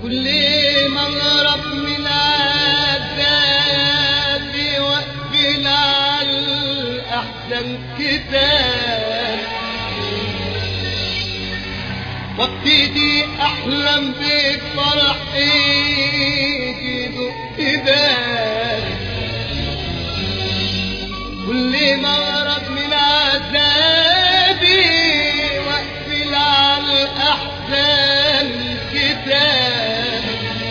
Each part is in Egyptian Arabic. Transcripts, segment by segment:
كل ما اغرب من عذابي واقفل على الاحزان كتاب وابتدي احلم بفرح يدق باب كل ما اغرب من عذابي واقفل على الاحزان كتاب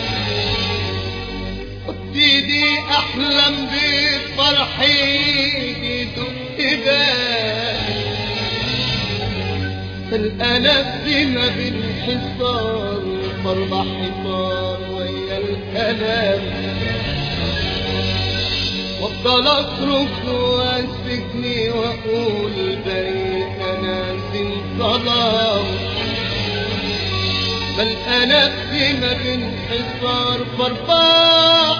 وابتدي احلم بفرح يدق باب فالقى نفسي ما بين حصار واربع حصار ويا الكلام وافضل اصرخ واسكني واقول بريء انا سن ظلام فالقى نفسي ما بين حصار واربع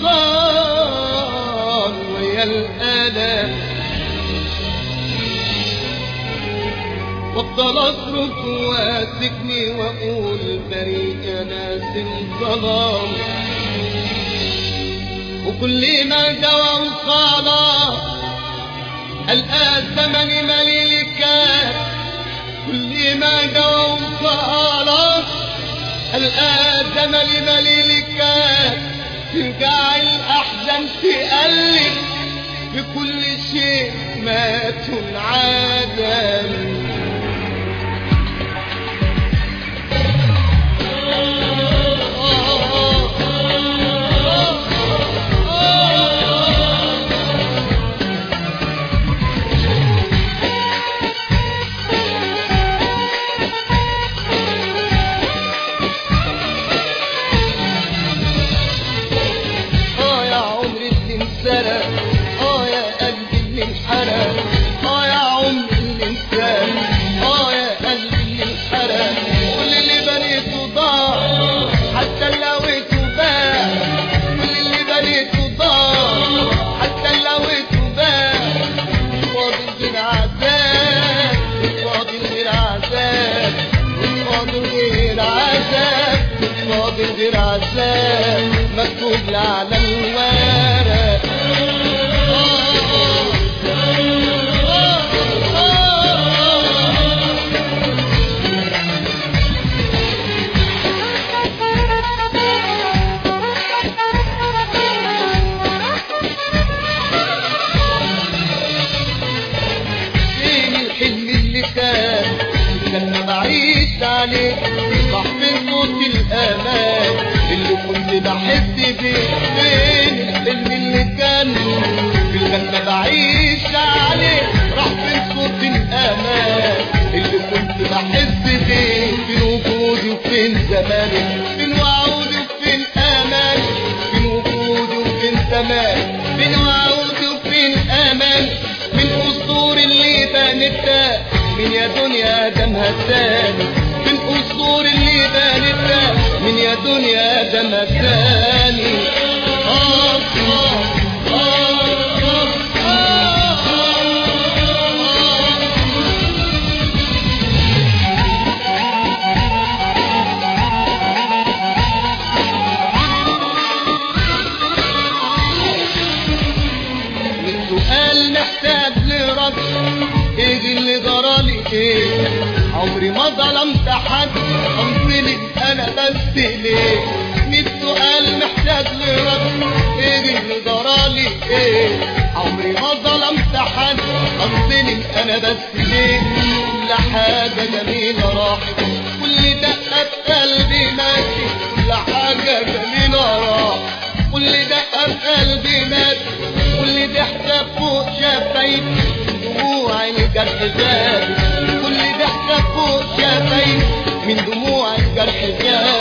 حصار ويا الالام وافضل اصرخ واسكني واقول بريء ناس ظلام وكل ما دوا وصالا القى الزمن مليل كان كل ما دوا وصالا القى الزمن مليل كان ترجع الاحزان تقلب بكل شيء ما تنعدم اه يا عمري اللي انسرق اه يا قلبي اللي انحرق اه يا عمري اللي انسرق اه يا قلبي اللي انحرق كل اللي بنيته ضاع حتى اللي لويته باع كل اللي بنيته ضاع حتى اللي لويته باع فاضل غير عذاب فاضل غير عذاب فاضل غير عذاب فاضل غير عذاب مكتوب لي على الورق فين الحلم اللي كان لما بعيش عليه صح من صوت الامان اللي كنت بحس بيه فين الحلم اللي كان لما بعيش عليه راح فين صوت الامان اللي كنت بحس بيه فين وجودي وفين زماني فين وعودي وفين اماني فين وجودي وفين زماني فين وعودي وفين اماني من قصور اللي بنتها من يا دنيا دمها الثاني من قصور اللي بنتها من يا دنيا دمها الثاني آه آه آه آه آه والسؤال محتاج لرد ايه اللي جرالي ايه عمري ما ظلمت حد انظلم انا بس ليه ميت سؤال محتاج لرد ايه اللي جرالي ايه عمري ما ظلمت حد انظلم انا بس ليه كل حاجة جميلة راحت كل دقة في قلبي ماشي كل حاجة جميلة راحت كل دقة في قلبي ماشي كل ضحكة فوق شفايفي دموع الجرح زاد كل ضحكة فوق شفايفي من دموع الجرح زاد